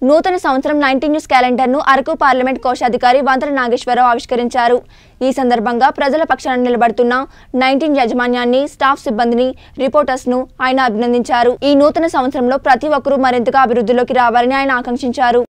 నూతన సంవత్సరం nineteen news calendar ను అరకు పార్లమెంట్ కోశాధికారి వంతర నాగేశ్వరరావు ఆవిష్కరించారు ఈ సందర్భంగా ప్రజల పక్షాన నిలబడుతున్న నైన్టీన్ యాజమాన్యాన్ని స్టాఫ్ సిబ్బందిని రిపోర్టర్స్ ను ఆయన అభినందించారు ఈ నూతన సంవత్సరంలో ప్రతి ఒక్కరూ మరింతగా అభివృద్ధిలోకి రావాలని ఆయన ఆకాంక్షించారు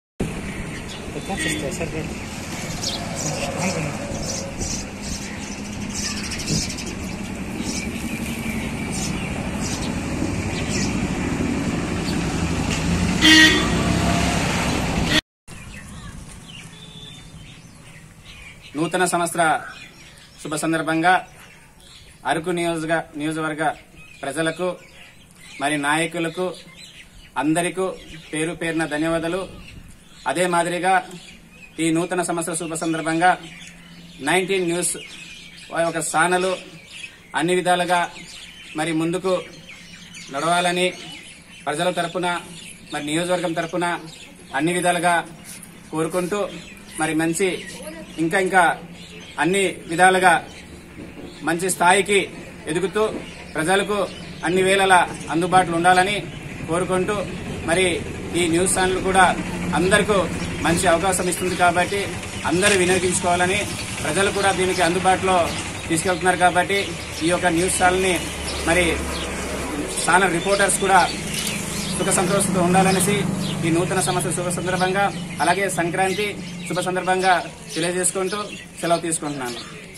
నూతన సంవత్సర శుభ సందర్భంగా అరకు నియోజక నియోజకవర్గ ప్రజలకు మరి నాయకులకు అందరికీ పేరు పేరున ధన్యవాదాలు అదే మాదిరిగా ఈ నూతన సంవత్సర శుభ సందర్భంగా నైన్టీన్ న్యూస్ వారి యొక్క స్థానాలు అన్ని విధాలుగా మరి ముందుకు నడవాలని ప్రజల తరపున మరి నియోజకవర్గం తరపున అన్ని విధాలుగా కోరుకుంటూ మరి మంచి ఇంకా ఇంకా అన్ని విధాలుగా మంచి స్థాయికి ఎదుగుతూ ప్రజలకు అన్ని వేళలా అందుబాటులో ఉండాలని కోరుకుంటూ మరి ఈ న్యూస్ ఛానల్ కూడా అందరికీ మంచి అవకాశం ఇస్తుంది కాబట్టి అందరూ వినియోగించుకోవాలని ప్రజలు కూడా దీనికి అందుబాటులో తీసుకెళ్తున్నారు కాబట్టి ఈ యొక్క న్యూస్ ఛానల్ని మరి ఛానల్ రిపోర్టర్స్ కూడా సుఖ సంతోషంతో ఉండాలనేసి ఈ నూతన సంవత్సర శుభ సందర్భంగా అలాగే సంక్రాంతి శుభ సందర్భంగా తెలియజేసుకుంటూ సెలవు తీసుకుంటున్నాను